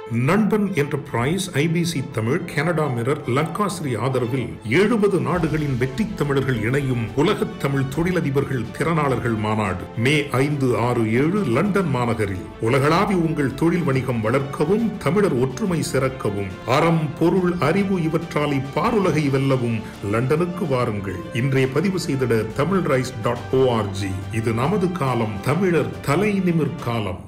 நண்பன் Enterprise IBC Tamil Canada Mirror Lankasri ஆதரவில் எழுபது நாடுகளின் வெற்றி தமிழர்கள் இணையும் உலகத் தமிழ் தொழிலதிபர்கள் திறனாளர்கள் மாநாடு மே ஐந்து ஆறு ஏழு லண்டன் மாநகரில் உலகளாவி உங்கள் தொழில் வணிகம் வளர்க்கவும் தமிழர் ஒற்றுமை சிறக்கவும் அறம் பொருள் அறிவு இவற்றாலை பாருலகை வெல்லவும் லண்டனுக்கு வாருங்கள் இன்றைய பதிவு செய்திட தமிழ் ரைஸ் டாட் ஓஆர்ஜி இது நமது காலம் தமிழர் தலை நிமிர் காலம்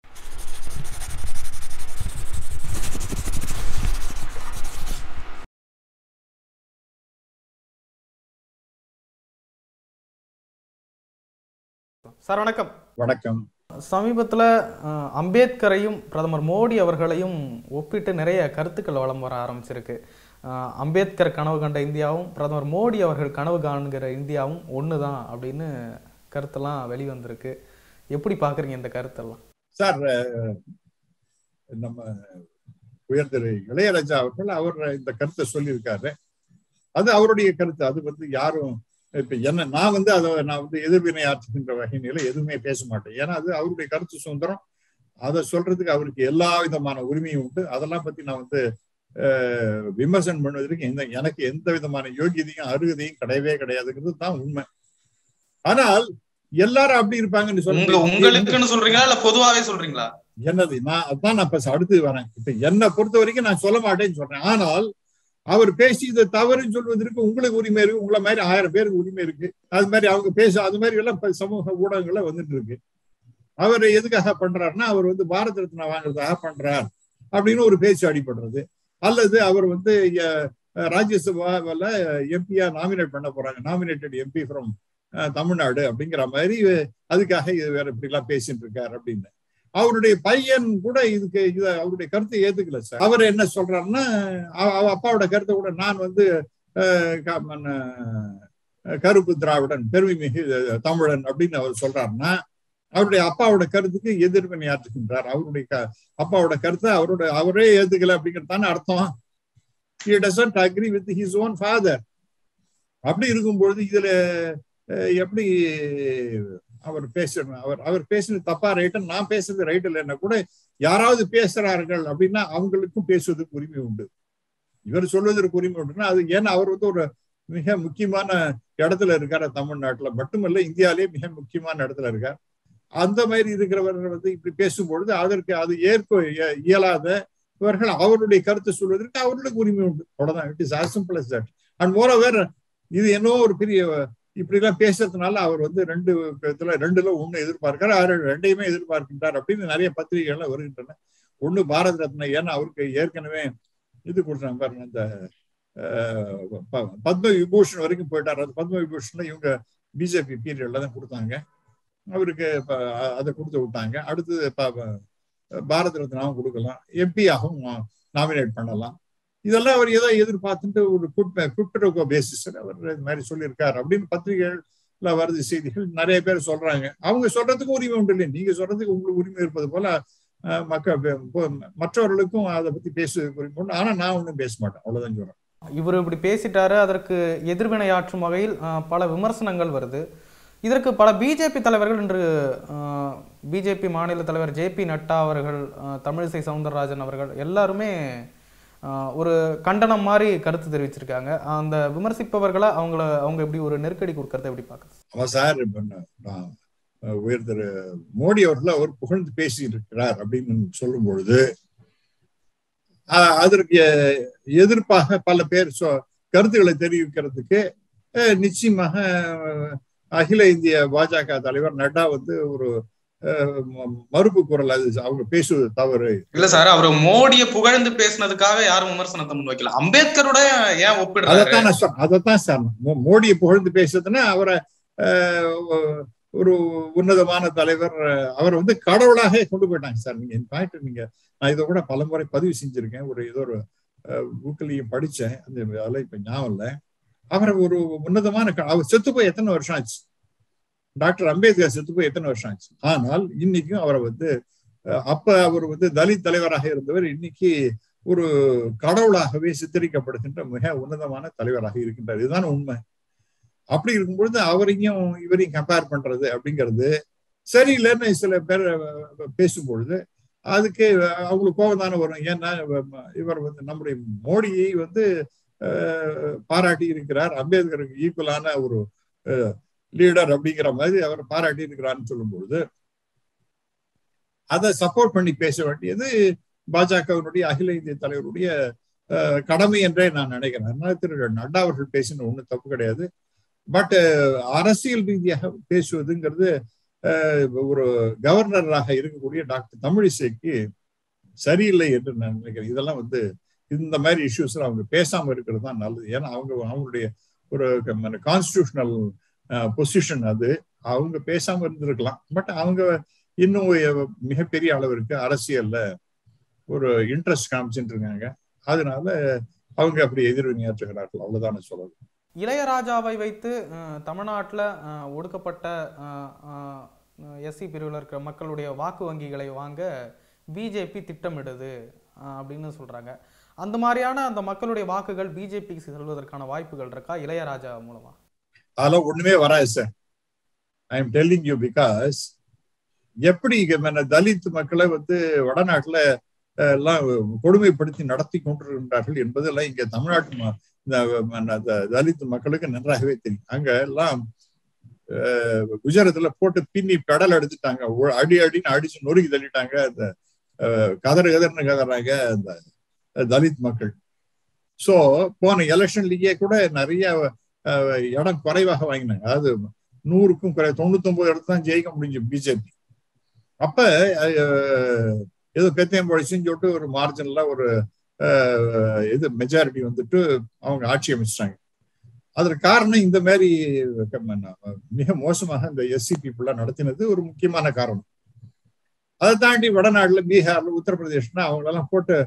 சார் வணக்கம் வணக்கம் சமீபத்தில் அம்பேத்கரையும் பிரதமர் மோடி அவர்களையும் ஒப்பிட்டு நிறைய கருத்துக்கள் வலம் வர ஆரம்பிச்சிருக்கு அஹ், அம்பேத்கர் கனவு கண்ட இந்தியாவும் பிரதமர் மோடி அவர்கள் கனவு காண்கிற இந்தியாவும் ஒன்று தான் அப்படின்னு கருத்தெல்லாம் வெளிவந்திருக்கு எப்படி பார்க்குறீங்க இந்த கருத்தெல்லாம் சார் அஹ், நம்ம உயர் திரு இளையராஜா அவர்கள் அவர் இந்த கருத்தை சொல்லியிருக்காரு அது அவருடைய கருத்து அது வந்து யாரும் இப்ப என்ன நான் வந்து அதை நான் வந்து எதிர்வினை ஆற்றுகின்ற வகையில எதுவுமே பேச மாட்டேன் ஏன்னா அது அவருடைய கருத்து சுதந்திரம் அதை சொல்றதுக்கு அவருக்கு எல்லா விதமான உரிமையும் உண்டு அதெல்லாம் பத்தி நான் வந்து அஹ், விமர்சனம் பண்ணுவதற்கு எந்த எனக்கு எந்த விதமான யோகியதையும் அருகதையும் கிடையவே கிடையாதுங்கிறது தான் உண்மை ஆனால் எல்லாரும் அப்படி இருப்பாங்கன்னு உங்க சொல்ல உங்களுக்குன்னு சொல்றீங்களா இல்ல பொதுவாவே சொல்றீங்களா என்னது நான் அதான் நான் இப்ப அடுத்து வரேன் இப்ப என்னை பொறுத்த வரைக்கும் நான் சொல்ல மாட்டேன்னு சொல்றேன் ஆனால் அவர் பேசி இதை தவறுன்னு சொல்வதற்கு உங்களுக்கு உரிமை இருக்கு உங்களை மாதிரி ஆயிரம் பேருக்கு உரிமை இருக்கு அது மாதிரி அவங்க பேச அது மாதிரி எல்லாம் இப்ப சமூக ஊடகங்கள்ல வந்துட்டு இருக்கு அவர் எதுக்காக பண்றாருன்னா அவர் வந்து பாரத ரத்னா வாங்குறதுக்காக பண்றார் அப்படின்னு ஒரு பேச்சு அடிபடுறது அல்லது அவர் வந்து அஹ், ராஜ்யசபாவில் எம்பியா நாமினேட் பண்ண போறாங்க நாமினேட்டட் எம்பி ஃப்ரம் தமிழ்நாடு அப்படிங்கிற மாதிரி அதுக்காக இது வேற இப்படி எல்லாம் பேசிட்டு இருக்காரு அப்படின்னு அவருடைய பையன் கூட இதுக்கு இத அவருடைய கருத்தை ஏத்துக்கல சார் அவர் என்ன சொல்றாருன்னா அவ- அவ அப்பாவோட கருத்தை கூட நான் வந்து அஹ், க- மன்ன, அஹ், கருப்பு திராவிடன் பெருமை மிகு தமிழன் அப்படின்னு அவர் சொல்றாருன்னா அவருடைய அப்பாவோட கருத்துக்கு எதிர்வினை ஆற்றுகின்றார் அவருடைய க- அப்பாவோட கருத்தை அவரோட அவரே ஏத்துக்கல அப்படிங்கிறது தானே அர்த்தம் he doesn't agree with his own father அப்படி இருக்கும்பொழுது இதுல அஹ், எப்படி அவர் பேசணும் அவர் அவர் பேசுறது தப்பா ரைட்டு நான் பேசுறது ரைட் இல்லைன்னா கூட யாராவது பேசுறார்கள் அப்படின்னா அவங்களுக்கும் பேசுவதற்கு உரிமை உண்டு இவர் சொல்வதற்கு உரிமை உண்டுன்னா அது ஏன்னா அவர் வந்து ஒரு மிக முக்கியமான இடத்துல இருக்காரு தமிழ்நாட்டுல மட்டுமல்ல இந்தியாவிலேயே மிக முக்கியமான இடத்துல இருக்கார் அந்த மாதிரி இருக்கிறவர்கள் வந்து இப்படி பேசும்பொழுது அதற்கு அது ஏற்க இய- இயலாத இவர்கள் அவருடைய கருத்தை சொல்வதற்கு அவர்களுக்கு உரிமை உண்டு அவ்வளவுதான் it is as simple as that and moreover இது என்னவோ ஒரு பெரிய இப்படி எல்லாம் பேசுறதுனால அவர் வந்து ரெண்டு விதத்துல ரெண்டுல ஒண்ணு எதிர்பார்க்கிறார் அவர் ரெண்டையுமே எதிர்பார்க்கின்றார் அப்படின்னு நிறைய பத்திரிகைகள்லாம் வருகின்றன ஒண்ணு பாரத ரத்னா ஏன்னா அவருக்கு ஏற்கனவே இது கொடுத்தாங்க பாருங்க இந்த அஹ், ப- பத்ம விபூஷன் வரைக்கும் போயிட்டார் அது பத்ம விபூஷன்ல இவங்க பிஜேபி பீரியட்ல தான் கொடுத்தாங்க அவருக்கு இப்ப அ- அதை கொடுத்து விட்டாங்க அடுத்தது ப- ப- பாரத ரத்னாவும் கொடுக்கலாம் எம்பியாகவும் நாமினேட் பண்ணலாம் இதெல்லாம் அவர் ஏதோ எதிர்பார்த்துட்டு ஒரு குட்பெரோகோ பேசிஸ் அவர் இது மாதிரி சொல்லியிருக்காரு அப்படின்னு பத்திரிகைகள்ல வருது செய்திகள் நிறைய பேர் சொல்றாங்க அவங்க சொல்றதுக்கு உரிமை உண்டு இல்லை நீங்க சொல்றதுக்கு உங்களுக்கு உரிமை இருப்பது போல அஹ், மக்கள் பே- மற்றவர்களுக்கும் அதை பத்தி பேசுவதற்கு உரிமை உண்டு ஆனா நான் ஒன்றும் பேச மாட்டேன் அவ்வளவுதான் சொல்றேன் இவர் இப்படி பேசிட்டாரு அதற்கு எதிர்வினையாற்றும் வகையில் அஹ், பல விமர்சனங்கள் வருது இதற்கு பல பிஜேபி தலைவர்கள் இன்று பிஜேபி மாநில தலைவர் ஜே பி நட்டா அவர்கள் அஹ், தமிழிசை சவுந்தரராஜன் அவர்கள் எல்லாருமே அஹ், ஒரு கண்டனம் மாதிரி கருத்து தெரிவிச்சிருக்காங்க அந்த விமர்சிப்பவர்களை அவங்கள அவங்க எப்படி ஒரு நெருக்கடி கொடுக்கறத எப்படி பார்க்குறது அவன் சார் இப்ப நான் நான், அஹ், உயர் திரு மோடி அவர்கள் அவர் புகழ்ந்து பேசி இருக்கிறார் அப்படின்னு சொல்லும் பொழுது அஹ், அதற்கு எதிர்ப்பாக பல பேர் சொ- கருத்துக்களை தெரிவிக்கிறதுக்கு அஹ், நிச்சயமாக அஹ், அகில இந்திய பாஜக தலைவர் நட்டா வந்து ஒரு அஹ், ம- மறுப்பு குரல் அது அவங்க பேசுவது தவறு இல்ல சார் அவர் மோடிய புகழ்ந்து பேசினதுக்காக யாரும் விமர்சனத்தை முன்வைக்கல அம்பேத்கரோட ஏன் ஒப்பிடுறாரு அதைத்தான் நான் சொ- அதைத்தான் சார் மோ- மோடியை புகழ்ந்து பேசுறதுன்னா அவரை அஹ், ஒ- ஒரு உன்னதமான தலைவர் அஹ், அவர் வந்து கடவுளாக கொண்டு போயிட்டாங்க சார் நீங்க இந்த பாயிண்ட் நீங்க நான் இதை கூட பலமுறை பதிவு செஞ்சிருக்கேன் ஒரு ஏதோ ஒரு புக்கிலையும் படிச்சேன் அந்த அதெல்லாம் இப்ப ஞாபகம் இல்லை அவர் ஒரு உன்னதமான க- அவர் செத்து போய் எத்தனை வருஷம் ஆச்சு டாக்டர் அம்பேத்கர் செத்து போய் எத்தனை வருஷம் ஆச்சு ஆனால் இன்னைக்கும் அவரை வந்து அஹ், அப்ப அவர் வந்து தலித் தலைவராக இருந்தவர் இன்னைக்கு ஒரு கடவுளாகவே சித்தரிக்கப்படுகின்ற மிக உன்னதமான தலைவராக இருக்கின்றார் இதுதான் உண்மை அப்படி இருக்கும்பொழுது அவரையும் இவரையும் கம்பேர் பண்றது அப்படிங்கிறது சரியில்லைன்னு சில பேர் அஹ், பேசும்பொழுது அதுக்கு அவங்களுக்கு கோபம் தானே வரும் ஏன்னா இவர் வந்து நம்முடைய மோடியை வந்து பாராட்டி இருக்கிறார் அம்பேத்கருக்கு ஈக்குவலான ஒரு லீடர் அப்படிங்கிற மாதிரி அவர் பாராட்டி இருக்கிறார்னு சொல்லும்பொழுது அதை சப்போர்ட் பண்ணி பேச வேண்டியது பாஜகவினுடைய அகில இந்திய தலைவருடைய கடமை என்றே நான் நினைக்கிறேன் அதனால திரு நட்டா அவர்கள் பேசின ஒன்றும் தப்பு கிடையாது பட் அரசியல் ரீதியாக பேசுவதுங்கிறது ஒரு கவர்னராக இருக்கக்கூடிய டாக்டர் தமிழிசைக்கு சரியில்லை என்று நான் நினைக்கிறேன் இதெல்லாம் வந்து இந்த மாதிரி இஷ்யூஸ்ல அவங்க பேசாம இருக்கிறது தான் நல்லது ஏன்னா அவங்க அவங்களுடைய ஒரு கான்ஸ்டியூஷனல் பொசிஷன் அது அவங்க பேசாம இருந்திருக்கலாம் பட் அவங்க இன்னும் மிகப்பெரிய அளவிற்கு அரசியல்ல ஒரு இன்ட்ரெஸ்ட் காமிச்சுட்டு இருக்காங்க அதனால அவங்க அப்படி எதிர்வினையாற்றுகிறார்கள் அவ்வளவுதான சொல்லலாம் இளையராஜாவை வைத்து தமிழ்நாட்டில் ஒடுக்கப்பட்ட எஸ்சி பிரிவில் இருக்கிற மக்களுடைய வாக்கு வங்கிகளை வாங்க பிஜேபி திட்டமிடுது அப்படின்னு சொல்றாங்க அந்த மாதிரியான அந்த மக்களுடைய வாக்குகள் பிஜேபிக்கு செல்வதற்கான வாய்ப்புகள் இருக்கா இளையராஜா மூலமா அதெல்லாம் ஒண்ணுமே வராது sir I am telling you because எப்படி தலித் மக்களை வந்து வடநாட்டுல எல்லாம் கொடுமைப்படுத்தி நடத்தி கொண்டிருக்கின்றார்கள் என்பதெல்லாம் இங்க தமிழ்நாட்டு இந்த தலித் மக்களுக்கு நன்றாகவே தெரியும் அங்க எல்லாம் குஜராத்ல போட்டு பின்னி பெடல் எடுத்துட்டாங்க அடி அடின்னு அடிச்சு நொறுக்கி தள்ளிட்டாங்க அந்த கதறு கதர்னு கதறாங்க அந்த தலித் மக்கள் சோ போன எலெக்ஷன்லயே கூட நிறைய இடம் குறைவாக வாங்கினாங்க அதாவது நூறுக்கும் குறை தொண்ணூத்தி ஒன்பது இடத்துல தான் ஜெயிக்க முடிஞ்சு பிஜேபி அப்ப ஏதோ பெத்தையம் பொழிச்சுன்னு சொல்லிட்டு ஒரு மார்ஜின்ல ஒரு இது மெஜாரிட்டி வந்துட்டு அவங்க ஆட்சி அமைச்சிட்டாங்க அதற்கு காரணம் இந்த மாதிரி மிக மோசமாக இந்த எஸ்சி பீப்புளா நடத்தினது ஒரு முக்கியமான காரணம் அதை தாண்டி வடநாடுல பீகார்ல உத்தரப்பிரதேஷ்னா அவங்களெல்லாம் போட்டு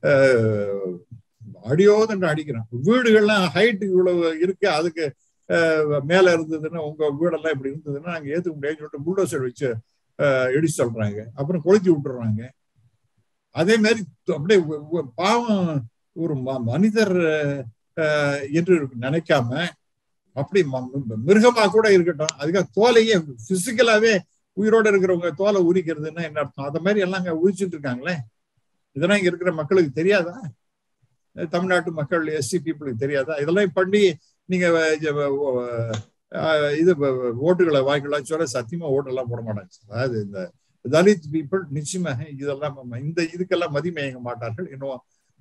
அடியோதன்று அடிக்கிறான் வீடுகள்லாம் ஹைட்டு இவ்வளவு இருக்கு அதுக்கு மேல இருந்ததுன்னா உங்க வீடெல்லாம் இப்படி இருந்ததுன்னா நாங்க ஏத்துக்க முடியாதுன்னு சொல்லிட்டு புல்டோசர் வச்சு இடிச்சு சொல்றாங்க அப்புறம் கொளுத்தி விட்டுறாங்க அதே மாதிரி அப்படியே பாவம் ஒரு மனிதர் என்று நினைக்காம அப்படி மிருகமா கூட இருக்கட்டும் அதுக்காக தோலையே பிசிக்கலாவே உயிரோட இருக்கிறவங்க தோலை உரிக்கிறதுன்னா என்ன அர்த்தம் அத மாதிரி எல்லாம் அங்க உரிச்சுட்டு இருக்காங்களே இதெல்லாம் இங்க இருக்கிற மக்களுக்கு தெரியாதா தமிழ்நாட்டு மக்கள் எஸ்சி பீப்புளுக்கு தெரியாதா இதெல்லாம் பண்ணி நீங்க இது ஓட்டுகளை வாங்கிக்கலாம் சொல்ல சத்தியமா ஓட்டெல்லாம் போட மாட்டாங்க அதாவது இந்த தலித் பீப்புள் நிச்சயமாக இதெல்லாம் இந்த இதுக்கெல்லாம் மதிமயங்க மாட்டார்கள் இன்னும்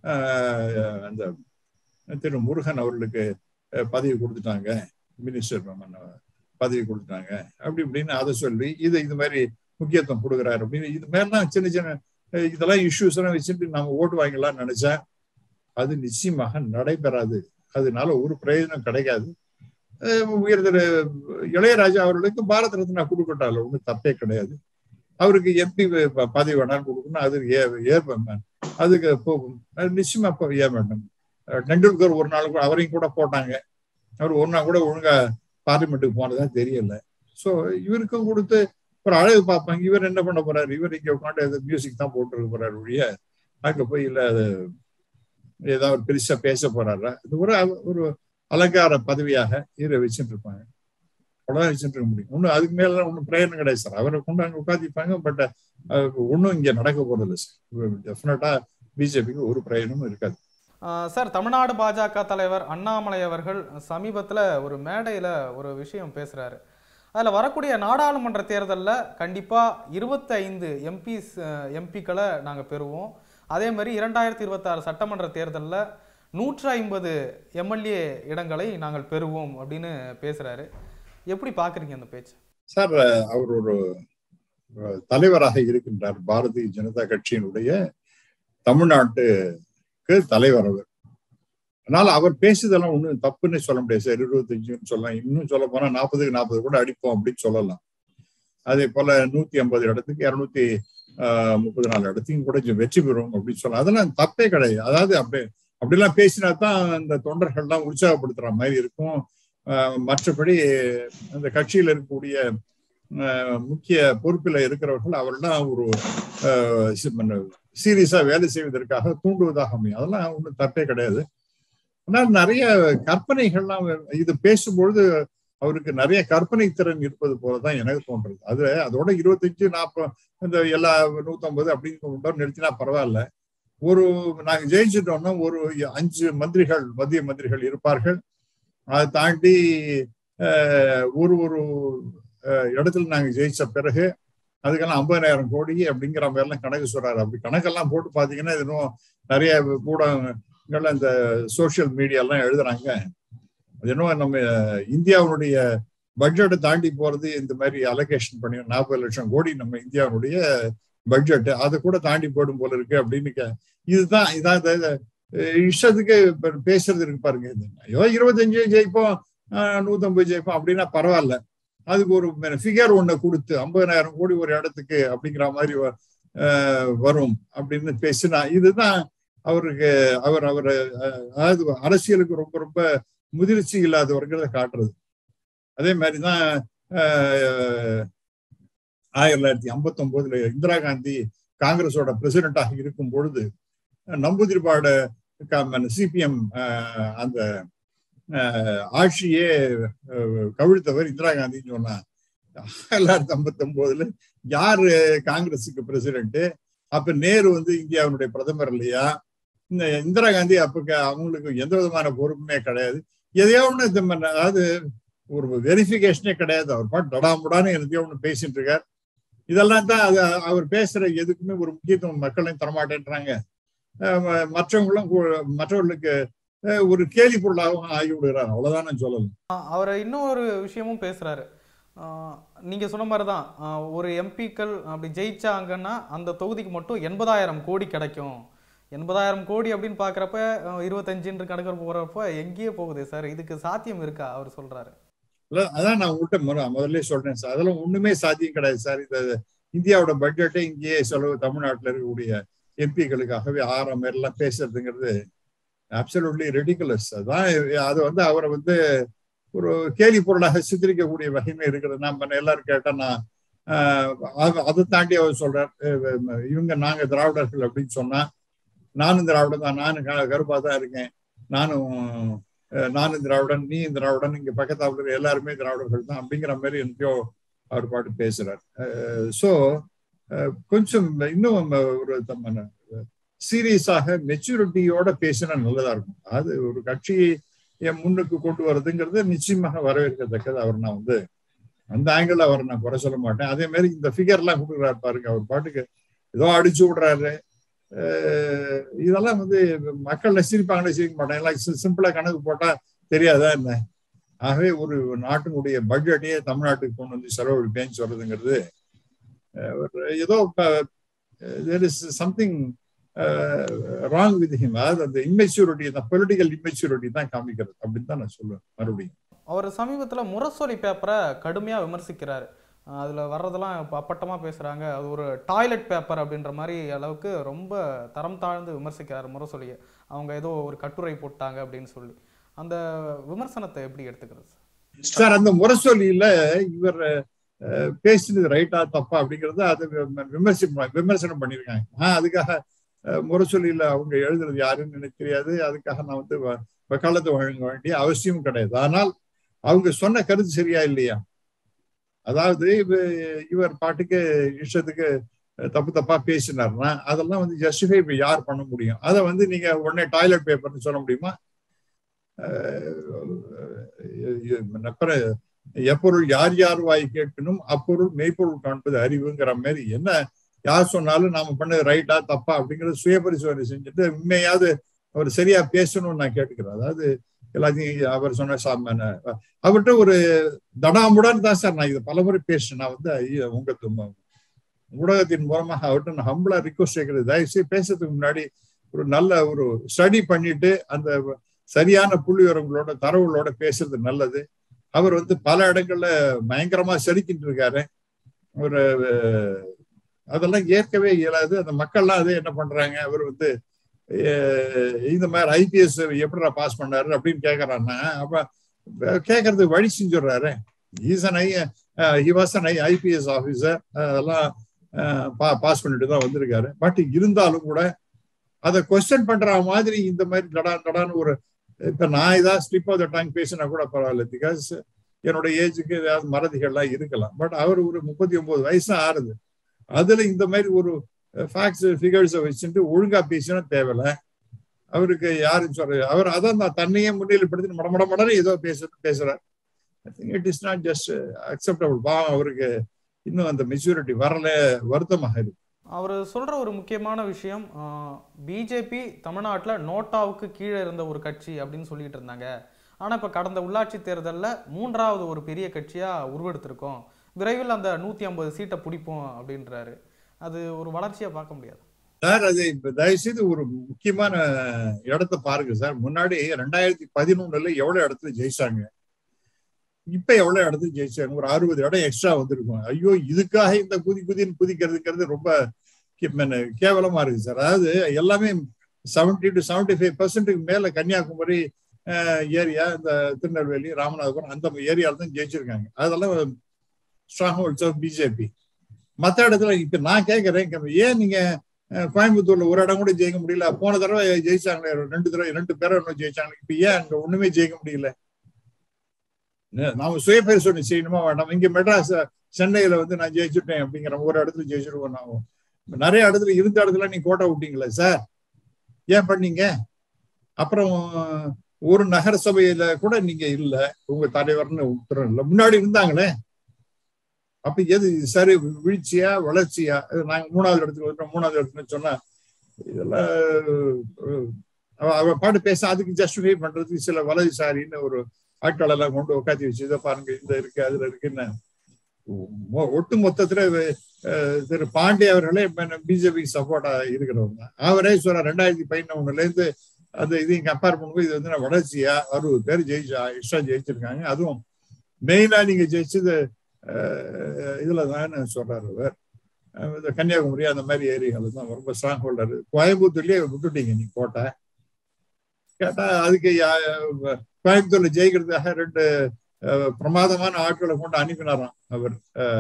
அந்த திரு முருகன் அவர்களுக்கு பதவி கொடுத்துட்டாங்க மினிஸ்டர் பதவி கொடுத்துட்டாங்க அப்படி இப்படின்னு அதை சொல்லி இது இது மாதிரி முக்கியத்துவம் கொடுக்குறாரு அப்படின்னு இது மாதிரிலாம் சின்ன சின்ன இதெல்லாம் இஷ்யூஸ் எல்லாம் வச்சுட்டு நம்ம ஓட்டு வாங்கலாம்னு நினைச்சா அது நிச்சயமாக நடைபெறாது அதனால ஒரு பிரயோஜனம் கிடைக்காது உயர்தர இளையராஜா அவர்களுக்கு பாரத ரத்னா கொடுக்கட்டால ஒன்றும் தப்பே கிடையாது அவருக்கு எம்பி பதவி வேணாலும் கொடுக்கணும் அது ஏற்ப அதுக்கு போகும் நிச்சயமா ஏ வேண்டாம் டெண்டுல்கர் ஒரு நாள் கூட அவரையும் கூட போட்டாங்க அவர் ஒரு நாள் கூட ஒழுங்கா பார்லிமெண்ட்டுக்கு போனதா தெரியல சோ இவருக்கும் கொடுத்து ஒரு அழகு பார்ப்பாங்க இவர் என்ன பண்ண போறாரு இவர் இங்க உட்காந்து மியூசிக் தான் போட்டுருக்க போறாரு ஒழிய அங்க போய் இல்ல அது ஏதாவது பெருசா பேச போறாரா இது ஒரு ஒரு அலங்கார பதவியாக இதை வச்சுட்டு இருப்பாங்க அவ்வளவுதான் வச்சுட்டு இருக்க முடியும் ஒன்னும் அதுக்கு மேல ஒன்றும் பிரயோஜனம் கிடையாது சார் அவரை கொண்டு அங்க உட்காந்துப்பாங்க பட் ஒன்றும் இங்க நடக்க போறது இல்லை சார் டெஃபினட்டா பிஜேபிக்கு ஒரு பிரயோஜனமும் இருக்காது சார் தமிழ்நாடு பாஜக தலைவர் அண்ணாமலை அவர்கள் சமீபத்தில் ஒரு மேடையில் ஒரு விஷயம் பேசுகிறாரு அதில் வரக்கூடிய நாடாளுமன்ற தேர்தலில் கண்டிப்பாக இருபத்தைந்து எம்பிஸ் எம்பிக்களை நாங்கள் பெறுவோம் அதே மாதிரி இரண்டாயிரத்தி இருபத்தாறு சட்டமன்ற தேர்தலில் நூற்றி ஐம்பது எம்எல்ஏ இடங்களை நாங்கள் பெறுவோம் அப்படின்னு பேசுகிறாரு எப்படி பார்க்குறீங்க அந்த பேச்சு சார் அவர் ஒரு தலைவராக இருக்கின்றார் பாரதிய ஜனதா கட்சியினுடைய தமிழ்நாட்டுக்கு தலைவர் அவர் அதனால அவர் பேசுதெல்லாம் ஒன்றும் தப்புன்னு சொல்ல முடியாது சார் இருபத்தஞ்சுன்னு சொல்லலாம் இன்னும் சொல்ல போனா நாற்பதுக்கு நாற்பது கூட அடிப்போம் அப்படின்னு சொல்லலாம் அதே போல நூத்தி ஐம்பது இடத்துக்கு இருநூத்தி ஆஹ் முப்பது நாலு இடத்தையும் கூட வெற்றி பெறும் அப்படின்னு சொல்லலாம் அதெல்லாம் தப்பே கிடையாது அதாவது அப்படி அப்படிலாம் பேசினா தான் அந்த தொண்டர்கள்லாம் உற்சாகப்படுத்துற மாதிரி இருக்கும் மற்றபடி அந்த கட்சியில் இருக்கக்கூடிய முக்கிய பொறுப்பில் இருக்கிறவர்கள் அவரெல்லாம் ஒரு சீரியஸா வேலை செய்வதற்காக தூண்டுவதாக அமையும் அதெல்லாம் ஒன்றும் தப்பே கிடையாது ஆனால் நிறைய கற்பனைகள்லாம் இது பேசும்பொழுது அவருக்கு நிறைய கற்பனை திறன் இருப்பது போலதான் எனக்கு தோன்றது அது அதோட இருபத்தஞ்சு நாற்பது இந்த எல்லா நூத்தம்பது அப்படின்னு நிறுத்தினா பரவாயில்ல ஒரு நாங்க ஜெயிச்சிட்டோம்னா ஒரு அஞ்சு மந்திரிகள் மத்திய மந்திரிகள் இருப்பார்கள் அதை தாண்டி ஒரு ஒரு இடத்துல நாங்க ஜெயிச்ச பிறகு அதுக்கெல்லாம் ஐம்பதாயிரம் கோடி அப்படிங்கிற மாதிரி எல்லாம் கணக்கு சொல்றாரு அப்படி கணக்கெல்லாம் போட்டு பாத்தீங்கன்னா இது இன்னும் நிறைய ஊடகங்கள்ல இந்த சோசியல் மீடியா எல்லாம் எழுதுறாங்க அது என்னவோ நம்ம இந்தியாவுடைய பட்ஜெட்டை தாண்டி போறது இந்த மாதிரி அலோகேஷன் பண்ணி நாற்பது லட்சம் கோடி நம்ம இந்தியாவுடைய பட்ஜெட் அதை கூட தாண்டி போடும் போல இருக்கு அப்படின்னு இதுதான் இதான் இஷ்டத்துக்கு பேசுறது இருக்கு பாருங்க ஐயோ இருபத்தஞ்சு ஜெயிப்போம் நூத்தம்பது ஜெயிப்போம் அப்படின்னா பரவாயில்ல அதுக்கு ஒரு ஃபிகர் ஒண்ணு கொடுத்து ஐம்பதாயிரம் கோடி ஒரு இடத்துக்கு அப்படிங்கிற மாதிரி வரும் அப்படின்னு பேசினா இதுதான் அவருக்கு அவர் அவர் அதாவது அரசியலுக்கு ரொம்ப ரொம்ப முதிர்ச்சி இல்லாதவர்களை காட்டுறது அதே மாதிரிதான் ஆயிரத்தி தொள்ளாயிரத்தி ஐம்பத்தி ஒன்பதுல இந்திரா காந்தி காங்கிரஸோட பிரசிடென்டாக இருக்கும் பொழுது நம்பூதிரிபாட சிபிஎம் அந்த ஆட்சியே கவிழ்த்தவர் இந்திரா காந்தின்னு சொன்னா ஆயிரத்தி தொள்ளாயிரத்தி ஐம்பத்தி ஒன்பதுல யாரு காங்கிரஸுக்கு பிரசிடென்ட் அப்ப நேரு வந்து இந்தியாவுடைய பிரதமர் இல்லையா இந்த இந்திரா காந்தி அப்ப அவங்களுக்கு எந்த விதமான பொறுப்புமே கிடையாது எதையோ ஒண்ணு அதாவது ஒரு வெரிஃபிகேஷனே கிடையாது அவர் பாட்டு டடாமுடான்னு எதையோ ஒண்ணு பேசிட்டு இருக்கார் இதெல்லாம் தான் அது அவர் பேசுற எதுக்குமே ஒரு முக்கியத்துவம் மக்களையும் தரமாட்டேன்றாங்க மற்றவங்களும் மற்றவர்களுக்கு ஒரு கேலி பொருளாகவும் ஆகி விடுகிறார் அவ்வளவுதான் நான் சொல்லலாம் அவரை இன்னொரு விஷயமும் பேசுறாரு நீங்க சொன்ன மாதிரி தான் ஒரு எம்பிக்கள் அப்படி ஜெயிச்சாங்கன்னா அந்த தொகுதிக்கு மட்டும் எண்பதாயிரம் கோடி கிடைக்கும் எண்பதாயிரம் கோடி அப்படின்னு பாக்குறப்ப இருபத்தஞ்சுன்ற கணக்கு போறப்ப எங்கேயே போகுது சார் இதுக்கு சாத்தியம் இருக்கா அவர் சொல்றாரு இல்ல அதான் நான் உங்கள்கிட்ட முதல்ல சொல்றேன் சார் அதெல்லாம் ஒண்ணுமே சாத்தியம் கிடையாது சார் இந்த இந்தியாவோட பட்ஜெட்டே இங்கேயே செலவு தமிழ்நாட்டில் இருக்கக்கூடிய எம்பிக்களுக்காகவே ஆறாம் எல்லாம் பேசுறதுங்கிறது அப்சல்யூட்லி ரெடிகுலஸ் அதான் அது வந்து அவரை வந்து ஒரு கேலி பொருளாக சித்தரிக்கக்கூடிய வகைமை இருக்கிறது நம்ம எல்லாரும் கேட்டா நான் அதை தாண்டி அவர் சொல்றார் இவங்க நாங்க திராவிடர்கள் அப்படின்னு சொன்னா நானும் திராவிடன் தான் நானும் கருப்பா தான் இருக்கேன் நானும் நானும் திராவிடன் நீ திராவிடன் இங்க பக்கத்தாப்புல எல்லாருமே திராவிடர்கள் தான் அப்படிங்கிற மாதிரி எனக்கோ அவர் பாட்டு பேசுறார் ஸோ கொஞ்சம் இன்னும் ஒரு சீரியஸாக மெச்சூரிட்டியோட பேசினா நல்லதா இருக்கும் அது ஒரு கட்சியை என் முன்னுக்கு கொண்டு வர்றதுங்கிறது நிச்சயமாக வரவேற்கத்தக்கது அவர் நான் வந்து அந்த ஆங்கிள் அவர் நான் குறை சொல்ல மாட்டேன் அதே மாதிரி இந்த ஃபிகர் எல்லாம் கொடுக்குறாரு பாருங்க அவர் பாட்டுக்கு ஏதோ அடிச்சு விடுறாரு இதெல்லாம் வந்து மக்கள் சிரிப்பாங்களே சிரிக்க மாட்டாங்க எல்லாம் சிம்பிளா கணக்கு போட்டா தெரியாதா என்ன ஆகவே ஒரு நாட்டினுடைய பட்ஜெட்டையே தமிழ்நாட்டுக்கு கொண்டு வந்து செலவழிப்பேன்னு சொல்றதுங்கிறது ஏதோ there is something wrong with him அதாவது அந்த இம்மெச்சூரிட்டி தான் பொலிட்டிக்கல் இம்மெச்சூரிட்டி தான் காமிக்கிறது அப்படின்னு தான் நான் சொல்லுவேன் மறுபடியும் அவர் சமீபத்தில் முரசொலி பேப்பரை கடுமையாக விமர்சிக்கிறாரு அதில் வர்றதெல்லாம் இப்போ அப்பட்டமாக பேசுகிறாங்க அது ஒரு டாய்லெட் பேப்பர் அப்படின்ற மாதிரி அளவுக்கு ரொம்ப தரம் தாழ்ந்து விமர்சிக்கிறார் முரசொலியை அவங்க ஏதோ ஒரு கட்டுரை போட்டாங்க அப்படின்னு சொல்லி அந்த விமர்சனத்தை எப்படி எடுத்துக்கிறது சார் அந்த முரசொலியில இவர் பேசினது ரைட்டா தப்பா அப்படிங்கறத அது விமர்சி விமர்சனம் பண்ணியிருக்காங்க ஆஹ் அதுக்காக முரசொலியில அவங்க எழுதுறது யாருன்னு எனக்கு தெரியாது அதுக்காக நான் வந்து வக்காலத்தை வழங்க வேண்டிய அவசியம் கிடையாது ஆனால் அவங்க சொன்ன கருத்து சரியா இல்லையா அதாவது இவர் பாட்டுக்கு இஷ்டத்துக்கு தப்பு தப்பா பேசினார்னா அதெல்லாம் வந்து ஜஸ்டிஃபை இப்ப யார் பண்ண முடியும் அதை வந்து நீங்க உடனே டாய்லெட் பேப்பர்னு சொல்ல முடியுமா எப்பொருள் யார் யார் வாய் கேட்கணும் அப்பொருள் மெய்ப்பொருள் காண்பது அறிவுங்கிற மாதிரி என்ன யார் சொன்னாலும் நாம பண்ணது ரைட்டா தப்பா அப்படிங்கறது சுய பரிசோதனை செஞ்சுட்டு உண்மையாவது அவர் சரியா பேசணும்னு நான் கேட்டுக்கிறேன் அதாவது எல்லாத்தையும் அவர் சொன்ன சாமான அவர்கிட்ட ஒரு தடாமுடன் தான் சார் நான் இதை பலமுறை பேசுறேன் நான் வந்து உங்க ஊடகத்தின் மூலமாக அவர்கிட்ட நான் ஹம்பிளா ரிக்வஸ்ட் கேட்கறது தயவுசெய்து பேசுறதுக்கு முன்னாடி ஒரு நல்ல ஒரு ஸ்டடி பண்ணிட்டு அந்த சரியான புள்ளி உரங்களோட தரவுகளோட பேசுறது நல்லது அவர் வந்து பல இடங்கள்ல பயங்கரமா செலுத்திட்டு இருக்காரு ஒரு அதெல்லாம் ஏற்கவே இயலாது அந்த மக்கள்லாம் அது என்ன பண்றாங்க அவர் வந்து இந்த மாதிரி ஐபிஎஸ் எப்படிடா பாஸ் பண்ணாரு அப்படின்னு கேக்குறான்னா அப்ப கேட்கறது வழி செஞ்சுடுறாரு ஈசன் ஐ ஹிவாசன் ஐ ஐபிஎஸ் ஆபீசர் அதெல்லாம் பாஸ் பண்ணிட்டு தான் வந்திருக்காரு பட் இருந்தாலும் கூட அதை கொஸ்டின் பண்ற மாதிரி இந்த மாதிரி தடா தடான்னு ஒரு இப்ப நான் ஏதாவது ஸ்லிப் ஆஃப் த டைம் பேசினா கூட பரவாயில்ல பிகாஸ் என்னோட ஏஜுக்கு ஏதாவது மறதிகள்லாம் இருக்கலாம் பட் அவர் ஒரு முப்பத்தி ஒன்பது வயசு ஆறுது அதுல இந்த மாதிரி ஒரு ஃபேக்ட்ஸ் ஃபிகர்ஸை வச்சுட்டு ஒழுங்கா பேசினா தேவையில்ல அவருக்கு யாரும் சொல்றது அவர் அதான் நான் தன்னையே முன்னிலைப்படுத்தி மட மட மடன்னு ஏதோ பேச பேசுறார் I think it is not just acceptable பா அவருக்கு இன்னும் அந்த மெச்சூரிட்டி வரல வருத்தமாக இருக்கு அவர் சொல்ற ஒரு முக்கியமான விஷயம் பிஜேபி தமிழ்நாட்டில் நோட்டாவுக்கு கீழே இருந்த ஒரு கட்சி அப்படின்னு சொல்லிட்டு இருந்தாங்க ஆனால் இப்போ கடந்த உள்ளாட்சி தேர்தலில் மூன்றாவது ஒரு பெரிய கட்சியாக உருவெடுத்திருக்கோம் விரைவில் அந்த நூற்றி ஐம்பது சீட்டை பிடிப்போம் அப்படின்றாரு அது ஒரு வளர்ச்சியாக பார்க்க முடியாது சார் அது இப்ப தயவுசெய்து ஒரு முக்கியமான இடத்த பாருங்க சார் முன்னாடி ரெண்டாயிரத்தி பதினொன்னுல எவ்வளவு இடத்துல ஜெயிச்சாங்க இப்ப எவ்வளவு இடத்துல ஜெயிச்சாங்க ஒரு அறுபது இடம் எக்ஸ்ட்ரா வந்திருக்கும் ஐயோ இதுக்காக இந்த குதி குதின்னு குதிக்கிறதுங்கிறது ரொம்ப கே- என்ன, கேவலமா இருக்கு சார் அதாவது எல்லாமே செவன்டி டு செவன்டி ஃபைவ் பர்சன்ட்டுக்கு மேல கன்னியாகுமரி ஏரியா இந்த திருநெல்வேலி ராமநாதபுரம் அந்த ஏரியால தான் ஜெயிச்சிருக்காங்க அதெல்லாம் ஸ்ட்ராங் ஹோல்ட்ஸ் ஆஃப் பிஜேபி மற்ற இடத்துல இப்ப நான் கேட்கறேன் ஏன் நீங்க அஹ், கோயம்புத்தூர்ல ஒரு இடம் கூட ஜெயிக்க முடியல போன தடவை ஜெயிச்சாங்களே ரெண்டு தடவை ரெண்டு பேரும் இன்னும் ஜெயிச்சாங்க இப்ப ஏன் அங்க ஒண்ணுமே ஜெயிக்க முடியல நே- நாம சுய பரிசோதனை செய்யணுமா வேண்டாம் இங்க மெட்ராஸ் சென்னையில வந்து நான் ஜெயிச்சுட்டேன் அப்படிங்கிற ஒரு இடத்துல ஜெயிச்சிருவோம் நான் நிறைய இடத்துல இருந்த இடத்துல நீ கோட்டை விட்டீங்களே சார் ஏன் பண்ணீங்க அப்புறம் ஒரு நகர சபையில கூட நீங்க இல்ல உங்க தலைவர்னு உத்தரவு இல்லை முன்னாடி இருந்தாங்களே அப்ப எது சரி வீழ்ச்சியா வளர்ச்சியா இது நாங்க மூணாவது இடத்துக்கு வந்துட்டோம் மூணாவது இடத்துக்கு சொன்னா இதெல்லாம் அஹ், அவ- அவ பாட்டு பேச அதுக்கு ஜஸ்டிஃபை பண்றதுக்கு சில வலதுசாரின்னு ஒரு ஆட்கள் எல்லாம் கொண்டு உட்காந்து வச்சு இதை பாருங்க இந்த இருக்கு அதுல இருக்குன்னு ஒ- ஒட்டு மொத்தத்துல அஹ், திரு பாண்டே அவர்களே பிஜேபி சப்போர்ட்டா இருக்கிறவங்க அவரே சொல்ற ரெண்டாயிரத்தி பதினொன்னுல இருந்து அந்த இதையும் கம்பேர் பண்ணும்போது இது வந்து நான் வளர்ச்சியா அறுபது பேர் ஜெயிச்சா எக்ஸ்ட்ரா ஜெயிச்சிருக்காங்க அதுவும் மெயினா நீங்க ஜெயிச்சது அஹ், இதுல தான் சொல்றாரு அவர் அஹ், இந்த கன்னியாகுமரி அந்த மாதிரி ஏரியால தான் ரொம்ப ஸ்ட்ராங் ஹோல்டர் கோயம்புத்தூர்லயே விட்டுட்டீங்க நீ கோட்டை கேட்டா அதுக்கு யா- கோயம்புத்தூர்ல ஜெயிக்கிறதுக்காக ரெண்டு அஹ், பிரமாதமான ஆட்களை கொண்டு அனுப்பினாராம் அவர்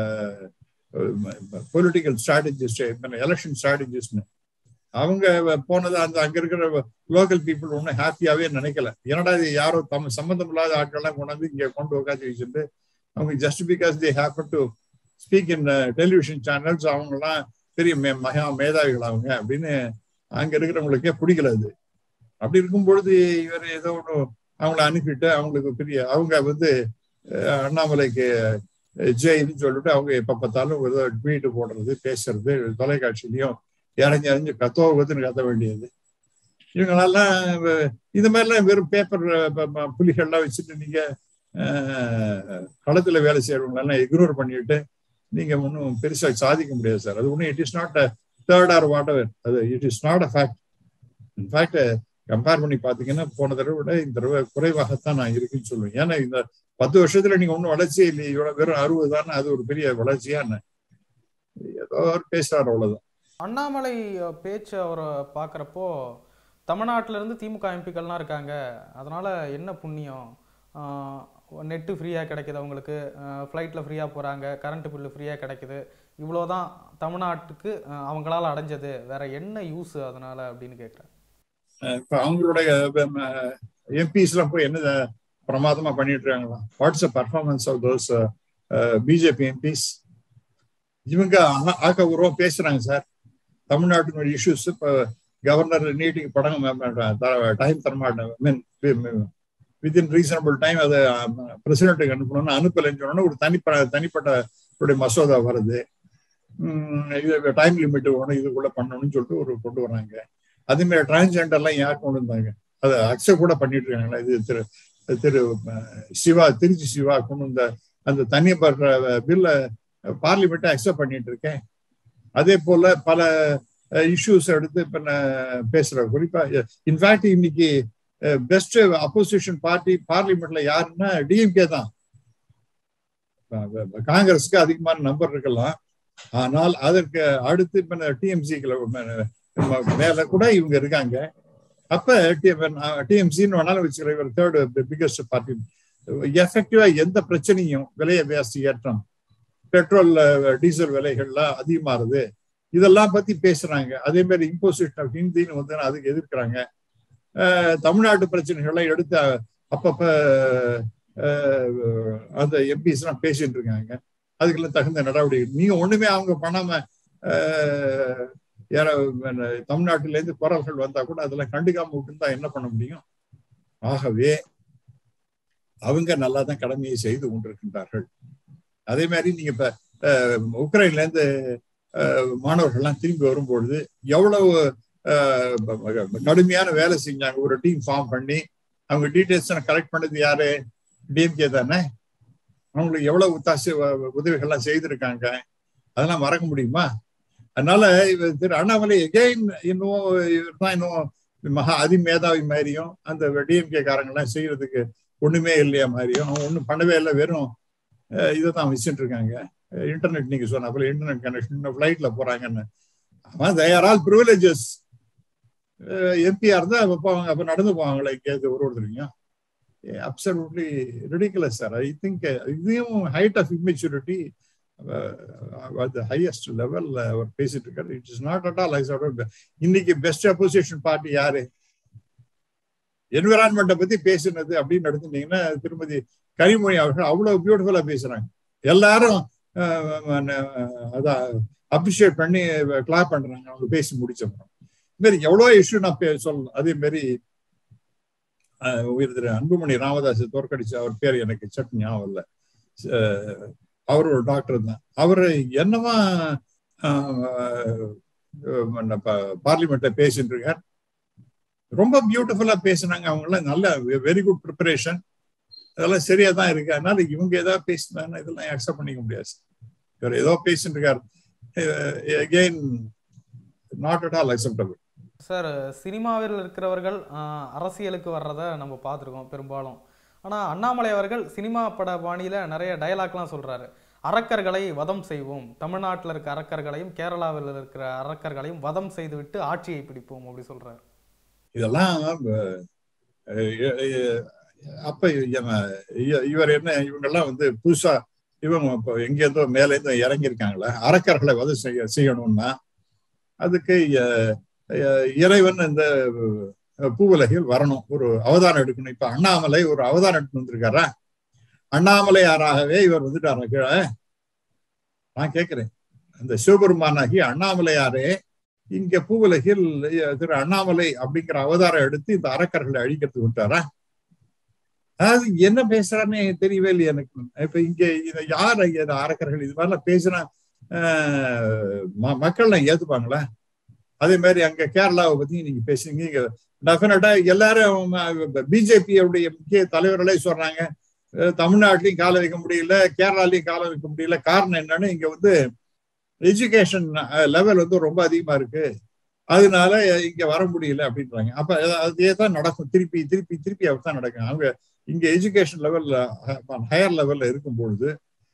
பொலிட்டிக்கல் ஸ்ட்ராட்டஜிஸ்ட் எலெக்ஷன் ஸ்ட்ராட்டஜிஸ்ட்னு அவங்க போனது அந்த அங்க இருக்கிற லோக்கல் பீப்புள் ஒன்றும் ஹாப்பியாவே நினைக்கல என்னடா இது யாரோ தம் சம்பந்தம் இல்லாத ஆட்கள்லாம் கொண்டாந்து இங்க கொண்டு உட்காந்து வச்சுட்டு அவங்க just because they happen to speak in television channels அவங்கெல்லாம் பெரிய மே மகா மேதாவிகள் அவங்க அப்படின்னு அங்க இருக்கிறவங்களுக்கே பிடிக்கல அது அப்படி இருக்கும் பொழுது இவர் ஏதோ ஒன்று அவங்கள அனுப்பிட்டு அவங்களுக்கு பெரிய அவங்க வந்து அஹ், அண்ணாமலைக்கு அஹ், ஜெயின்னு சொல்லிட்டு அவங்க எப்ப பார்த்தாலும் ஏதோ ட்வீட் போடுறது பேசுறது தொலைக்காட்சியிலையும் இறங்கி இறங்கி கத்தோ கத்துன்னு கத்த வேண்டியது இவங்களெல்லாம் வ- இந்த மாதிரிலாம் வெறும் பேப்பர் புலிகள்லாம் வச்சுட்டு நீங்க அஹ், களத்துல வேலை செய்யறவங்களெல்லாம் இக்னோர் பண்ணிட்டு நீங்க ஒன்றும் பெருசா சாதிக்க முடியாது சார் அது ஒன்றும் it is not a third or whatever அது it is not a fact in fact compare பண்ணி பாத்தீங்கன்னா போன தடவை விட இந்த தடவை குறைவாகத்தான் நான் இருக்குன்னு சொல்லுவேன் ஏன்னா இந்த பத்து வருஷத்துல நீங்க ஒன்றும் வளர்ச்சியே இல்லை இவ்வளவு வெறும் அறுபது தானே அது ஒரு பெரிய வளர்ச்சியா என்ன ஏதோ ஒரு பேசுறாரு அவ்வளவுதான் அண்ணாமலை அஹ், பேச்சு அவரை பார்க்குறப்போ தமிழ்நாட்டில இருந்து திமுக எம்பிக்கள்லாம் இருக்காங்க அதனால என்ன புண்ணியம் நெட்டு ஃப்ரீயாக கிடைக்குது அவங்களுக்கு ஃப்ளைட்டில் ஃப்ரீயாக போகிறாங்க கரண்ட் பில்லு ஃப்ரீயாக கிடைக்குது இவ்வளோதான் தமிழ்நாட்டுக்கு அஹ், அவங்களால அடைஞ்சது வேற என்ன யூஸ் அதனால அப்படின்னு கேட்குறேன் இப்ப அவங்களுடைய எம்பிஸ் எல்லாம் போய் என்ன பிரமாதமா பண்ணிட்டு இருக்காங்களா what's performance of those BJP MPs இவங்க ஆ- ஆக்கபூர்வம் பேசுறாங்க சார் தமிழ்நாட்டினுடைய இஷ்யூஸ் இப்ப கவர்னர் நீட்டிக்கு படம் டைம் தரமாட்டேன் மீன் வித்தின் ரீசனபிள் டைம் அதை பிரசிடென்ட்டுக்கு அனுப்பணும்னு அனுப்பலைன்னு சொன்னோன்னா ஒரு தனிப்ப தனிப்பட்ட ஒரு மசோதா வருது உம் இது டைம் லிமிட் ஒன்று இதுக்குள்ள பண்ணணும்னு சொல்லிட்டு ஒரு கொண்டு வராங்க அதே மாதிரி டிரான்ஸ்ஜெண்டர்லாம் யார் கொண்டு வந்தாங்க அதை அக்செப்ட் கூட பண்ணிட்டு இருக்காங்களா இது திரு திரு அஹ், சிவா திருச்சி சிவா கொண்டு வந்த அந்த தனிப்பட்ட பில்ல பார்லிமெண்ட்டை அக்செப்ட் பண்ணிட்டு இருக்கேன் அதே போல பல இஷ்யூஸ் எடுத்து இப்ப நான் பேசுறேன் குறிப்பா இன்ஃபேக்ட் இன்னைக்கு பெஸ்ட் அப்போசிஷன் பார்ட்டி பார்லிமெண்ட்ல யாருன்னா டிஎம்கே தான் அஹ், காங்கிரஸ்க்கு அதிகமான நம்பர் இருக்கலாம் ஆனால் அதற்கு அடுத்து இப்ப டிஎம்சிக்குள்ள மேல கூட இவங்க இருக்காங்க அப்ப டிஎம்சின்னு வேணாலும் வச்சுக்கிறேன் இவர் தேர்ட் பிகஸ்ட் பார்ட்டி எஃபெக்டிவா எந்த பிரச்சனையும் விலைவாசி ஏற்றம் பெட்ரோல் டீசல் விலைகள்லாம் அதிகமாகுது இதெல்லாம் பத்தி பேசுறாங்க அதே மாதிரி இம்போசிஷன் ஆஃப் ஹிந்தின்னு வந்து அதுக்கு எதிர்க்கிறாங்க அஹ் தமிழ்நாட்டு பிரச்சனைகளை எடுத்து அப்பப்ப அஹ், அந்த எம்பிஸ் எல்லாம் பேசிட்டு இருக்காங்க அதுக்கெல்லாம் தகுந்த நடவடிக்கை நீங்க ஒண்ணுமே அவங்க பண்ணாம அஹ், யார தமிழ்நாட்டில இருந்து குரல்கள் வந்தா கூட அதெல்லாம் கண்டுக்காம விட்டுருந்தா என்ன பண்ண முடியும் ஆகவே அவங்க நல்லா தான் கடமையை செய்து கொண்டிருக்கின்றார்கள் அதே மாதிரி நீங்க இப்ப அஹ், உக்ரைன்ல இருந்து அஹ், மாணவர்கள்லாம் திரும்பி வரும்பொழுது எவ்வளவு அஹ், கடுமையான வேலை செஞ்சாங்க ஒரு டீம் ஃபார்ம் பண்ணி அவங்க டீடைல்ஸ் கலெக்ட் பண்ணது யாரு டிஎம்கே தானே அவங்களுக்கு எவ்வளவு உத்தாச உதவிகள்லாம் செய்திருக்காங்க அதெல்லாம் மறக்க முடியுமா அதனால இவர் திரு அண்ணாமலை எகெயின் இன்னும் இவர் தான் இன்னும் மகா அதிமேதாவி மாதிரியும் அந்த டிஎம்கே காரங்கெல்லாம் செய்யறதுக்கு ஒண்ணுமே இல்லையா மாதிரியும் அவன் ஒண்ணும் பண்ணவே இல்லை வெறும் இதை தான் வச்சுட்டு இருக்காங்க இன்டர்நெட் நீங்க சொன்ன போல இன்டர்நெட் கனெக்ஷன் ஃபிளைட்ல போறாங்கன்னு அவன் தயார் ஆல் ப்ரிவிலேஜஸ் எம்பியா இருந்தா அப்ப அவங்க அப்ப நடந்து போவாங்களே எங்கேயாவது ஒரு ஒருத்தருங்க absolutely ridiculous sir I think இதையும் ஹைட் ஆஃப் இம்மெச்சூரிட்டி ஹையஸ்ட் லெவல்ல அவர் பேசிட்டு இருக்காரு it is not at all I இன்னைக்கு பெஸ்ட் அப்போசிஷன் பார்ட்டி யாரு என்விரான்மெண்ட்டை பத்தி பேசினது அப்படின்னு எடுத்துட்டீங்கன்னா திருமதி கனிமொழி அவர்கள் அவ்வளவு பியூட்டிஃபுல்லா பேசுறாங்க எல்லாரும் அதான் அப்ரிஷியேட் பண்ணி கிளாப் பண்றாங்க அவங்க பேசி முடிச்சப்பறம் இது மாதிரி எவ்வளவு இஷ்யூ நான் சொல்லலாம் அதே மாதிரி உயிர் திரு அன்புமணி ராமதாஸ் தோற்கடிச்சு அவர் பேர் எனக்கு சட் ஞாபகம் இல்லை அவர் ஒரு டாக்டர் தான் அவர் என்னவா பார்லிமெண்ட்ல பேசிட்டு இருக்கார் ரொம்ப பியூட்டிஃபுல்லா பேசினாங்க அவங்க எல்லாம் நல்ல வெரி குட் ப்ரிப்பரேஷன் அதெல்லாம் சரியா தான் இருக்கு அதனால இவங்க ஏதாவது பேசினாங்கன்னா இதெல்லாம் அக்செப்ட் பண்ணிக்க முடியாது இவர் ஏதோ பேசிட்டு இருக்காரு again not at all acceptable sir சினிமாவில் இருக்கிறவர்கள் அரசியலுக்கு வர்றதை நம்ம பார்த்துருக்கோம் பெரும்பாலும் ஆனால் அண்ணாமலை அவர்கள் சினிமா பட பாணியில் நிறைய டயலாக்லாம் சொல்கிறாரு அரக்கர்களை வதம் செய்வோம் தமிழ்நாட்டில் இருக்க அரக்கர்களையும் கேரளாவில் இருக்கிற அரக்கர்களையும் வதம் செய்துவிட்டு ஆட்சியை பிடிப்போம் அப்படி சொல்கிறாரு இதெல்லாம் அப்ப இவர் என்ன இவங்கெல்லாம் வந்து புதுசா இவங்க இப்போ எங்கேருந்தோ மேல இருந்து இறங்கியிருக்காங்களே அரக்கர்களை வந்து செய்ய செய்யணும்னா அதுக்கு இறைவன் இந்த பூவுலகில் வரணும் ஒரு அவதாரம் எடுக்கணும் இப்ப அண்ணாமலை ஒரு அவதாரம் எடுத்து வந்திருக்காரா அண்ணாமலையாராகவே இவர் வந்துட்டாரா கீழே நான் கேட்கிறேன் அந்த சிவபெருமானாகி அண்ணாமலையாரே இங்க பூவுலகில் திரு அண்ணாமலை அப்படிங்கிற அவதாரம் எடுத்து இந்த அரக்கர்களை அழிக்கிறதுக்கு விட்டாரா அதாவது என்ன பேசுறான்னு தெரியவே இல்லை எனக்கு இப்ப இங்க இதை யார் இந்த அரக்கர்கள் இது மாதிரிலாம் பேசுனா மக்கள்லாம் ஏத்துப்பாங்களா அதே மாதிரி அங்க கேரளாவை பத்தி நீங்க பேசுறீங்க இங்க டெஃபினட்டா எல்லாரும் பிஜேபியோடைய முக்கிய தலைவர்களே சொல்றாங்க தமிழ்நாட்டிலையும் கால வைக்க முடியல கேரளாலையும் கால வைக்க முடியல காரணம் என்னன்னு இங்க வந்து எஜுகேஷன் லெவல் வந்து ரொம்ப அதிகமா இருக்கு அதனால இங்க வர முடியல அப்படின்றாங்க அப்ப அதே தான் நடக்கும் திருப்பி திருப்பி திருப்பி அவர் தான் நடக்கும் அவங்க இங்க எஜுகேஷன் லெவல்ல ஹையர் லெவல்ல இருக்கும் பொழுது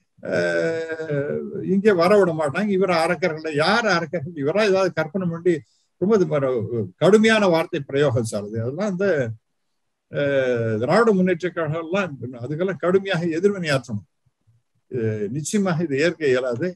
இங்க வர விட மாட்டாங்க இவர் அரக்கர்கள் யார் அரக்கர்கள் இவரா ஏதாவது கற்பனை பண்ணி ரொம்ப கடுமையான வார்த்தை பிரயோகம் சார் அது அதெல்லாம் இந்த திராவிட முன்னேற்ற கழகம்லாம் அதுக்கெல்லாம் கடுமையாக எதிர்வினையாற்றணும் நிச்சயமாக இது ஏற்க இயலாது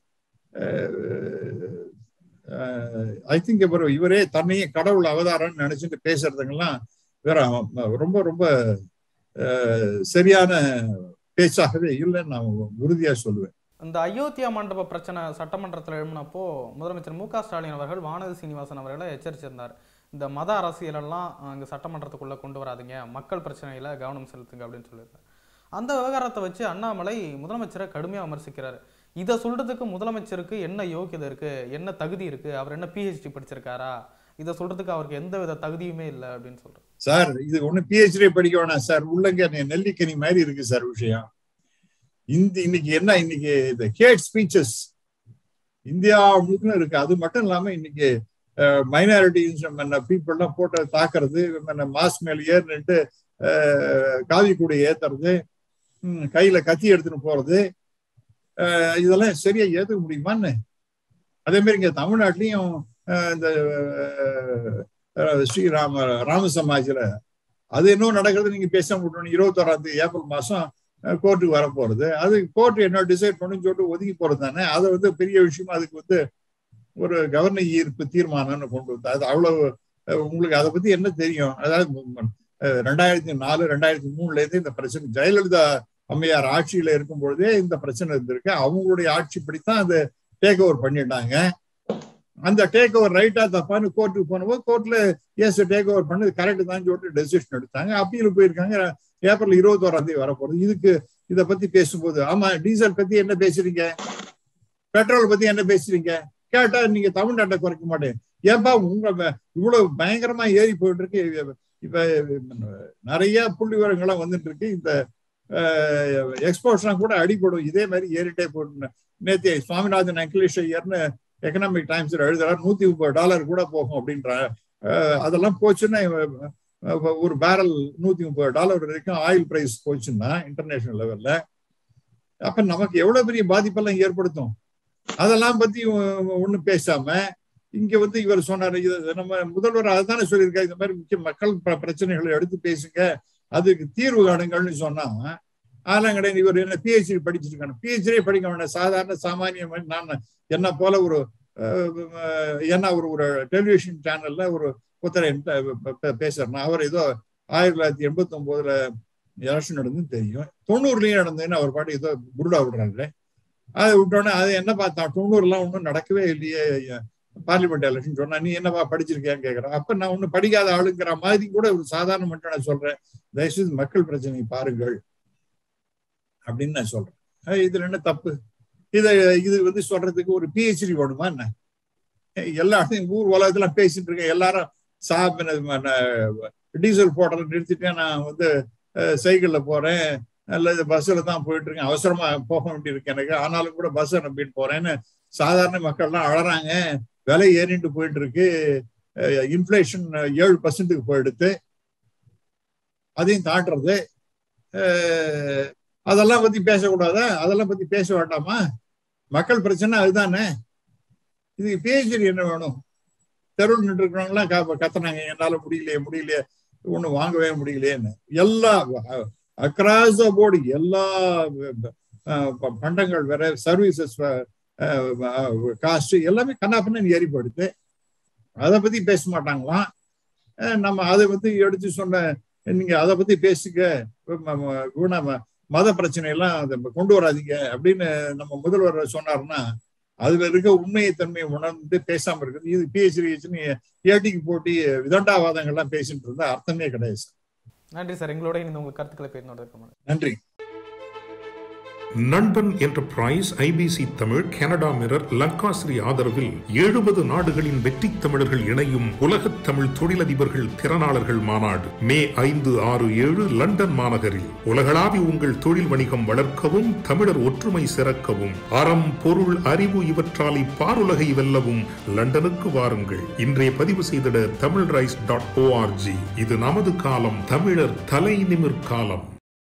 ஐ திங்க் இவர் இவரே தன்னையே கடவுள் அவதாரம்னு நினைச்சிட்டு பேசுறதுங்கெல்லாம் வேற ரொம்ப ரொம்ப சரியான பேச்சாகவே இல்லைன்னு நான் உறுதியா சொல்லுவேன் இந்த அயோத்தியா மண்டப பிரச்சனை சட்டமன்றத்தில் எழுப்பினப்போ முதலமைச்சர் மு க ஸ்டாலின் அவர்கள் வானதி சீனிவாசன் அவர்களை எச்சரிச்சிருந்தார் இந்த மத அரசியலெல்லாம் இங்கே சட்டமன்றத்துக்குள்ளே கொண்டு வராதிங்க மக்கள் பிரச்சனையில் கவனம் செலுத்துங்க அப்படின்னு சொல்லியிருந்தார் அந்த விவகாரத்தை வச்சு அண்ணாமலை முதலமைச்சரை கடுமையாக விமர்சிக்கிறார் இதை சொல்றதுக்கு முதலமைச்சருக்கு என்ன யோக்கியதை இருக்கு என்ன தகுதி இருக்கு அவர் என்ன பிஹெச்டி படிச்சிருக்காரா இதை சொல்றதுக்கு அவருக்கு எந்த வித தகுதியுமே இல்லை அப்படின்னு சொல்றாரு சார் இது ஒண்ணு பிஹெச்டி படிக்க வேணாம் சார் உள்ளங்க நெல்லிக்கனி மாதிரி இருக்கு சார் விஷயம் இந்த இன்னைக்கு என்ன இன்னைக்கு இந்த ஹேட் ஸ்பீச்சஸ் இந்தியா முழுக்க இருக்கு அது மட்டும் இல்லாம இன்னைக்கு மைனாரிட்டிஸ் பீப்புள்லாம் போட்டு தாக்குறது மாஸ் மேல ஏறிட்டு காவி கூட ஏத்துறது கையில கத்தி எடுத்துன்னு போறது இதெல்லாம் சரியா ஏத்துக்க முடியுமான்னு அதே மாதிரி இங்க தமிழ்நாட்டிலையும் இந்த ஸ்ரீராம ராம சமாஜ்ல அது இன்னும் நடக்கிறது நீங்க பேச முடியும் இருபத்தோராம் தேதி ஏப்ரல் மாசம் கோர்ட்டுக்கு வர போறது அது கோர்ட் என்ன டிசைட் பண்ணுன்னு சொல்லிட்டு ஒதுக்கி போறது தானே அதை வந்து பெரிய விஷயமா அதுக்கு வந்து ஒரு கவர்னர் ஈர்ப்பு தீர்மானம்னு கொண்டு வந்தா அது அவ்வளவு உங்களுக்கு அதை பத்தி என்ன தெரியும் அதாவது ரெண்டாயிரத்தி நாலு ரெண்டாயிரத்தி மூணுல இருந்து இந்த பிரச்சனை ஜெயலலிதா அம்மையார் ஆட்சியில இருக்கும் பொழுதே இந்த பிரச்சனை இருந்திருக்கு அவங்களுடைய ஆட்சிப்படித்தான் அதை டேக் ஓவர் பண்ணிட்டாங்க அந்த டேக் ஓவர் ரைட்டா தப்பான்னு கோர்ட்டுக்கு போனபோது கோர்ட்ல எஸ் டேக் ஓவர் பண்ணது கரெக்ட் தான் சொல்லிட்டு டெசிஷன் எடுத்தாங்க அப்பீல் போயிருக்காங்க ஏப்ரல் இருபத்தோராம் தேதி வரப்போகுது இதுக்கு இதை பத்தி பேசும்போது ஆமா டீசல் பத்தி என்ன பேசுறீங்க பெட்ரோல் பத்தி என்ன பேசுறீங்க கேட்டா நீங்க தமிழ்நாட்டை குறைக்க மாட்டேன் ஏன்பா உங்க ம- இவ்வளவு பயங்கரமா ஏறி போயிட்டு இருக்கு இப்ப நிறைய புள்ளி விவரங்கள்லாம் வந்துட்டு இருக்கு இந்த எக்ஸ்போர்ட்ஸ்லாம் கூட அடிபடும் இதே மாதிரி ஏறிட்டே போட்டு நேத்தி சுவாமிநாதன் அகிலேஷ் ஐயர்னு எக்கனாமிக் டைம்ஸ் எழுதுறாரு நூத்தி முப்பது டாலர் கூட போகும் அப்படின்ற அஹ், அதெல்லாம் போச்சுன்னா அஹ், ஒரு பேரல் நூத்தி முப்பது டாலர் வரைக்கும் ஆயில் பிரைஸ் போச்சுன்னா இன்டர்நேஷனல் லெவல்ல அப்ப நமக்கு எவ்வளவு பெரிய பாதிப்பெல்லாம் ஏற்படுத்தும் அதெல்லாம் பத்தி ஒண்ணும் பேசாம இங்க வந்து இவர் சொன்னாரு இது நம்ம முதல்வர் அதுதானே சொல்லியிருக்காரு இந்த மாதிரி முக்கிய மக்கள் ப- பிரச்சனைகளை எடுத்து பேசுங்க அதுக்கு தீர்வு காணுங்கள்னு சொன்னா அதெல்லாம் கிடையாது இவர் என்ன பிஹெச்டி படிச்சிருக்காங்க பிஹெச்டி படிக்க வேண்டாம் சாதாரண சாமானிய மனி- நான் என்ன போல ஒரு அஹ், என்ன ஒரு ஒரு டெலிவிஷன் சேனல்ல ஒரு ஒருத்தர் பேசுறேன் அவர் ஏதோ ஆயிரத்தி தொள்ளாயிரத்தி எண்பத்தி ஒன்பதுல எலெக்ஷன் நடந்து தெரியும் தொண்ணூறுலயும் நடந்ததுன்னு அவர் பாட்டு ஏதோ புருடா விடுறாரு அதை விட்டோன்னே அது என்ன பார்த்தா தொண்ணூறுலாம் ஒன்றும் நடக்கவே இல்லையே பார்லிமெண்ட் எலெக்ஷன் சொன்னா நீ என்னப்பா படிச்சிருக்கியான்னு கேட்கறேன் அப்ப நான் ஒன்னும் படிக்காத ஆளுங்கிற மாதிரி கூட ஒரு சாதாரண மட்டும் நான் சொல்றேன் தயவுசெய்து மக்கள் பிரச்சனை பாருங்கள் அப்படின்னு நான் சொல்றேன் அஹ் இதுல என்ன தப்பு இத இது வந்து சொல்றதுக்கு ஒரு பிஹெச்டி வேணுமா என்ன எல்லா இடத்தையும் ஊர் உலகத்துல பேசிட்டு இருக்கேன் எல்லாரும் சா டீசல் போடுறத நிறுத்திட்டேன் நான் வந்து சைக்கிள்ல போறேன் அல்லது பஸ்ல தான் போயிட்டு இருக்கேன் அவசரமா போக வேண்டியிருக்கு எனக்கு ஆனாலும் கூட பஸ் நம்பிட்டு போறேன்னு சாதாரண மக்கள்லாம் அழறாங்க விலை ஏறிட்டு போயிட்டு இருக்கு இன்ஃபிளேஷன் ஏழு பர்சன்ட்டுக்கு போயிடுத்து அதையும் தாட்டுறது அஹ், அதெல்லாம் பத்தி பேசக்கூடாதா அதெல்லாம் பத்தி பேச வேண்டாமா மக்கள் பிரச்சனை அதுதானே இதுக்கு பிஹெச்டி என்ன வேணும் தெருவில் நின்று இருக்கிறவங்களாம் க- கத்துனாங்க என்னால முடியலையே முடியலையே ஒண்ணும் வாங்கவே முடியலையேன்னு எல்லா அக்ராஸ் த போர்டு எல்லா அஹ், ப- பண்டங்கள் வேற சர்வீசஸ் காஸ்ட் எல்லாமே கண்ணாப்பண்ணு ஏறி போயிடுது அதை பத்தி பேச மாட்டாங்களாம் அஹ், நம்ம அதை பத்தி எடுத்து சொன்ன நீங்க அதை பத்தி பேசுங்க ம- ம- குண ம- மத பிரச்சனை எல்லாம் அதை கொண்டு வராதீங்க அப்படின்னு நம்ம முதல்வர் சொன்னாருன்னா அதுல இருக்க உண்மையை தன்மையை உணர்ந்து பேசாம இருக்குது இது பிஹெச்டி ஏடிக்கு போட்டி விதண்டாவாதங்கள்லாம் பேசிட்டு இருந்தா அர்த்தமே கிடையாது சார். நன்றி சார் எங்களோட இந்த உங்க கருத்துக்களை பேசினோட நன்றி Nanban Enterprise IBC Tamil Canada Mirror Lankasri ஆதரவில் எழுபது நாடுகளின் வெற்றி தமிழர்கள் இணையும் உலகத் தமிழ் தொழிலதிபர்கள் திறனாளர்கள் மாநாடு மே ஐந்து ஆறு ஏழு லண்டன் மாநகரில் உலகளாவி உங்கள் தொழில் வணிகம் வளர்க்கவும் தமிழர் ஒற்றுமை சிறக்கவும் அறம் பொருள் அறிவு இவற்றாலை பாருலகை வெல்லவும் லண்டனுக்கு வாருங்கள் இன்றைய பதிவு செய்திட தமிழ் ரைஸ் டாட் ஓஆர்ஜி இது நமது காலம் தமிழர் தலை நிமிர் காலம்